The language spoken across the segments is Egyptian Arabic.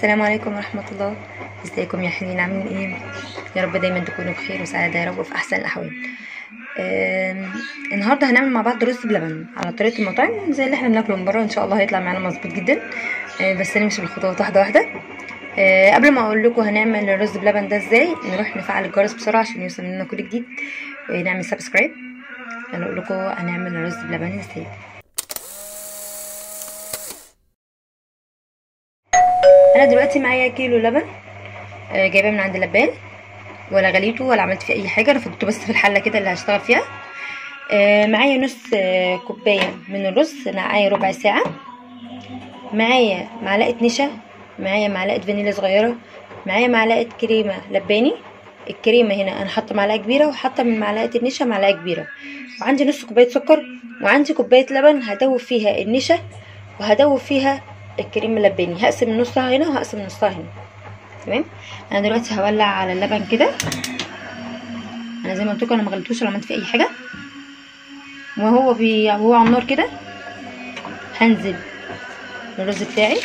السلام عليكم ورحمة الله ازيكم يا حلوين عاملين ايه يا رب دايما تكونوا بخير وسعادة يا رب وفي احسن الاحوال آم، النهارده هنعمل مع بعض رز بلبن على طريقة المطاعم زي اللي احنا بناكله من بره ان شاء الله هيطلع معانا مظبوط جدا آه، بس نمشي بالخطوات واحدة واحدة آه، قبل ما اقول لكم هنعمل الرز بلبن ده ازاي نروح نفعل الجرس بسرعة عشان يوصل لنا كل جديد ونعمل سبسكرايب انا اقول لكم هنعمل الرز بلبن ازاي انا دلوقتي معايا كيلو لبن آه، جايباه من عند اللبان ولا غليته ولا عملت فيه اي حاجه انا فضيته بس في الحله كده اللي هشتغل فيها آه، معايا نص آه، كوبايه من الرز معايا ربع ساعه معايا معلقه نشا معايا معلقه فانيليا صغيره معايا معلقه كريمه لباني الكريمه هنا انا حاطه معلقه كبيره وحاطه من معلقه النشا معلقه كبيره وعندي نص كوبايه سكر وعندي كوبايه لبن هدوب فيها النشا وهدوب فيها الكريم اللباني هقسم نصها هنا وهقسم نصها هنا تمام انا دلوقتي هولع على اللبن كده انا زي ما قلت لكم انا ما غليتوش ولا عملت فيه اي حاجه وهو بي... وهو على النار كده هنزل بالرز بتاعي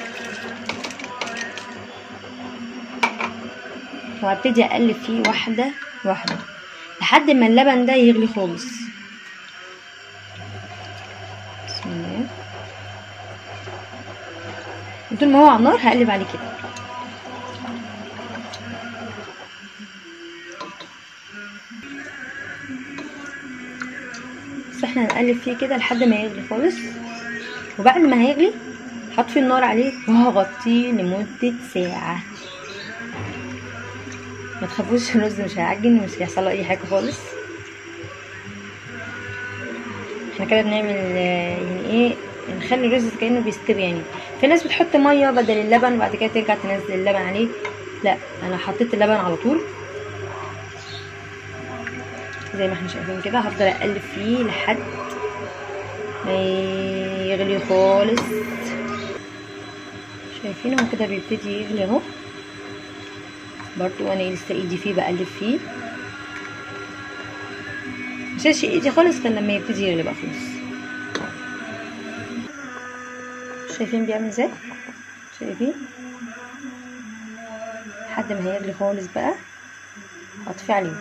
وهبتدي اقلب فيه واحده واحده لحد ما اللبن ده يغلي خالص بسم الله طول ما هو على النار هقلب عليه كده بس احنا هنقلب فيه كده لحد ما يغلي خالص وبعد ما هيغلي هطفي النار عليه وهغطيه لمدة ساعة ما تخافوش الرز مش هيعجن ومش هيحصل له اي حاجة خالص احنا كده بنعمل يعني ايه نخلي الرز كانه بيستوي يعني في ناس بتحط ميه بدل اللبن وبعد كده ترجع تنزل اللبن عليه لا انا حطيت اللبن على طول زي ما احنا شايفين كده هفضل اقلب فيه لحد ما يغلي خالص شايفين هو كده بيبتدي يغلي اهو برضو انا لسه ايدي فيه بقلب فيه مش هشيل ايدي خالص غير لما يبتدي يغلي بقى خالص شايفين بيعمل ازاي شايفين لحد ما هيغلي خالص بقى هطفي عليه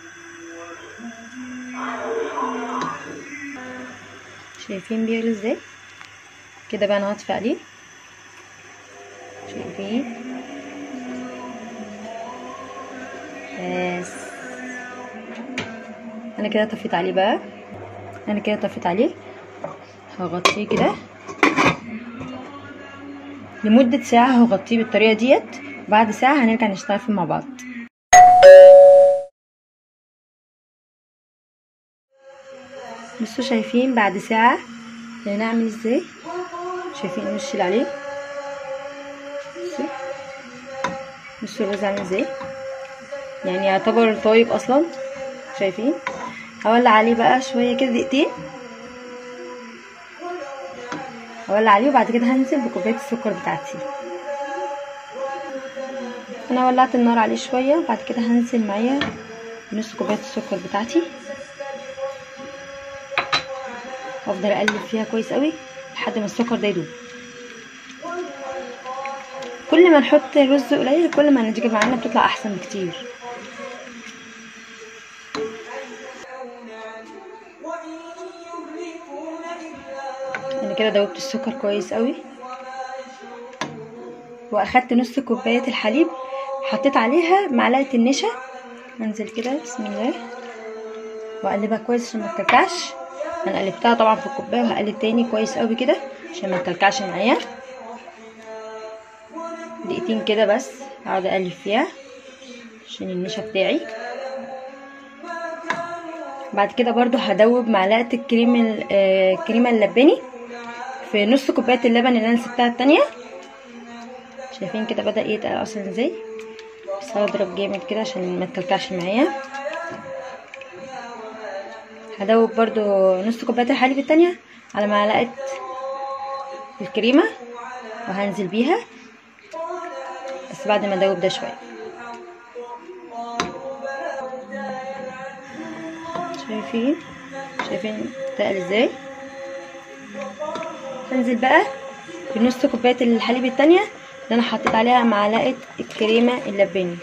شايفين بيغلي ازاي كده بقى انا هطفي عليه شايفين بس انا كده طفيت عليه بقى انا كده طفيت عليه هغطيه كده لمدة ساعة هغطيه بالطريقة ديت بعد ساعة هنرجع نشتغل فيه مع بعض بصوا شايفين بعد ساعة هنعمل ازاي شايفين الوش اللي عليه بصوا بصوا الرز عامل ازاي يعني يعتبر طايب اصلا شايفين هولع عليه بقى شوية كده دقيقتين هولع عليه وبعد كده هنزل بكوبايه السكر بتاعتي انا ولعت النار عليه شويه وبعد كده هنزل معايا بنص كوبايه السكر بتاعتي وافضل اقلب فيها كويس قوي لحد ما السكر ده يدوب كل ما نحط رز قليل كل ما النتيجه معانا بتطلع احسن بكتير انا كده دوبت السكر كويس قوي واخدت نص كوبايه الحليب حطيت عليها معلقه النشا انزل كده بسم الله واقلبها كويس عشان ما تكلكعش انا قلبتها طبعا في الكوبايه وهقلب تاني كويس قوي كده عشان ما تكلكعش معايا دقيقتين كده بس هقعد اقلب فيها عشان النشا بتاعي بعد كده برضو هدوب معلقه الكريم الكريمه اللباني في نص كوبايه اللبن اللي انا سبتها التانية شايفين كده بدا يتقل اصلا ازاي بس هضرب جامد كده عشان ما تكلكعش معايا هدوب برضو نص كوبايه الحليب التانية على معلقه الكريمه وهنزل بيها بس بعد ما ادوب ده شويه شايفين شايفين تقل ازاي هنزل بقى بنص كوبايه الحليب التانية اللي انا حطيت عليها معلقه الكريمه اللباني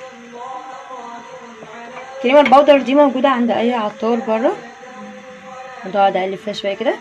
الكريمه البودر دي موجوده عند اي عطار بره بقعد اقلب فيها شويه كده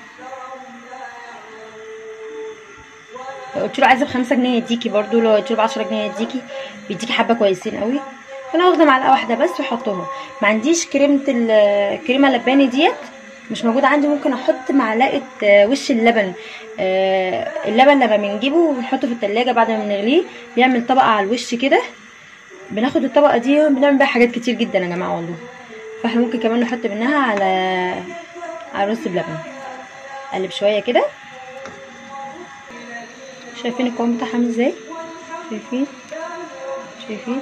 لو قلت له عايزه بخمسة جنيه يديكي برضو لو قلت له بعشرة جنيه يديكي بيديكي حبه كويسين قوي فانا واخده معلقه واحده بس واحطهم ما عنديش كريمه الكريمه اللباني ديت مش موجوده عندي ممكن احط معلقه وش اللبن اللبن لما بنجيبه ونحطه في التلاجة بعد ما بنغليه بيعمل طبقه على الوش كده بناخد الطبقه دي بنعمل بيها حاجات كتير جدا يا جماعه والله فاحنا ممكن كمان نحط منها على على رز بلبن اقلب شويه كده شايفين القوام بتاعها عامل ازاي شايفين شايفين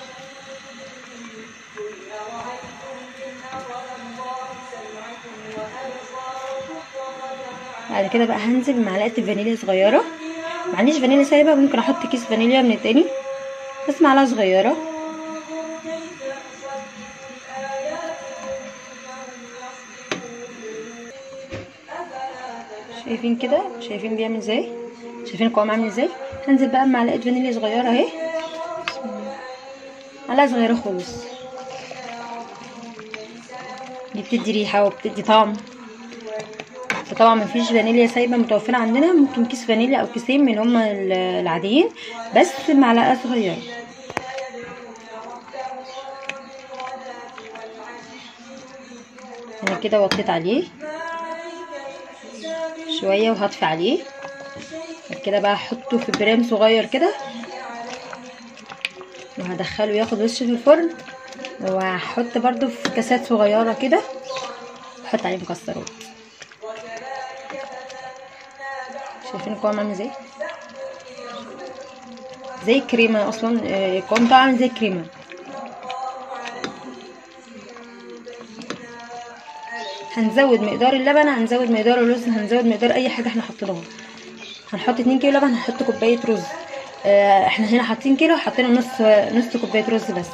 بعد كده بقى هنزل بمعلقه فانيليا صغيره ما عنديش فانيليا سايبه ممكن احط كيس فانيليا من التاني بس معلقه صغيره شايفين كده شايفين بيعمل ازاي شايفين القوام عامل ازاي هنزل بقى بمعلقه فانيليا صغيره اهي معلقه صغيره خالص دي بتدي ريحه وبتدي طعم فطبعا مفيش فانيليا سايبه متوفره عندنا ممكن كيس فانيليا او كيسين من هما العاديين بس معلقه صغيره انا كده وطيت عليه شويه وهطفي عليه كده بقى احطه في برام صغير كده وهدخله ياخد وش في الفرن وهحط برضو في كاسات صغيره كده احط عليه مكسرات شايفين القوام عامل ازاي زي الكريمه اصلا القوام بتاعه عامل زي الكريمه هنزود مقدار اللبن هنزود مقدار الرز هنزود مقدار اي حاجه احنا حطيناها هنحط اتنين كيلو لبن هنحط كوبايه رز اه احنا هنا حاطين كيلو حطينا نص نص كوبايه رز بس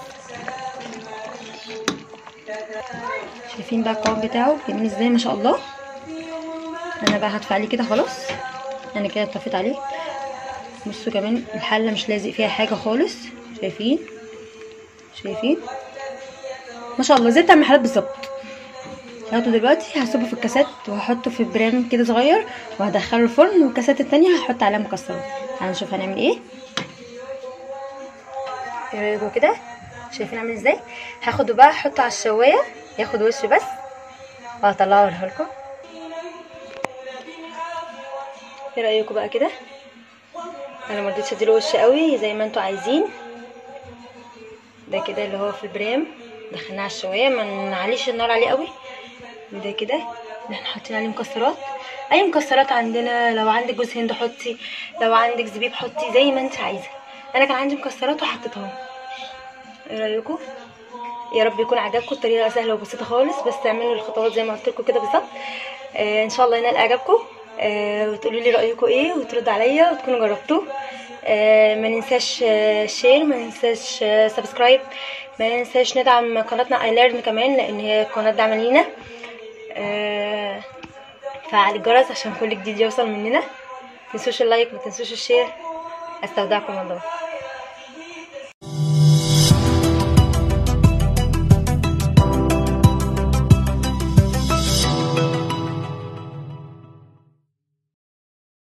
شايفين بقى القوام بتاعه جميل ازاي ما شاء الله انا بقى هدفع عليه كده خلاص انا كده طفيت عليه بصوا كمان الحله مش لازق فيها حاجه خالص شايفين شايفين ما شاء الله زي بتاع المحلات بالظبط هاخده دلوقتي هصبه في الكاسات وهحطه في برام كده صغير وهدخله الفرن والكاسات التانية هحط عليها مكسرات هنشوف هنعمل ايه ايه رايكم كده شايفين عامل ازاي هاخده بقى احطه على الشوايه ياخد وش بس وهطلعه اوريها لكم ايه رايكم بقى كده انا مرضيتش اديله وش قوي زي ما انتوا عايزين ده كده اللي هو في البرام دخلناه على الشوايه ما نعليش النار عليه قوي ده كده اللي احنا حاطين عليه مكسرات اي مكسرات عندنا لو عندك جوز هند حطي لو عندك زبيب حطي زي ما انت عايزه انا كان عندي مكسرات وحطيتها ايه رايكم يا رب يكون عجبكم الطريقه سهله وبسيطه خالص بس تعملوا الخطوات زي ما قلت لكم كده بالظبط آه ان شاء الله ينال اعجابكم آه وتقولوا لي رايكم ايه وتردوا عليا وتكونوا جربتوه آه ما ننساش آه شير ما ننساش آه سبسكرايب ما ننساش ندعم قناتنا اي ليرن كمان لان هي قناه دعم لينا آه فعل الجرس عشان كل جديد يوصل مننا متنسوش اللايك متنسوش الشير استودعكم الله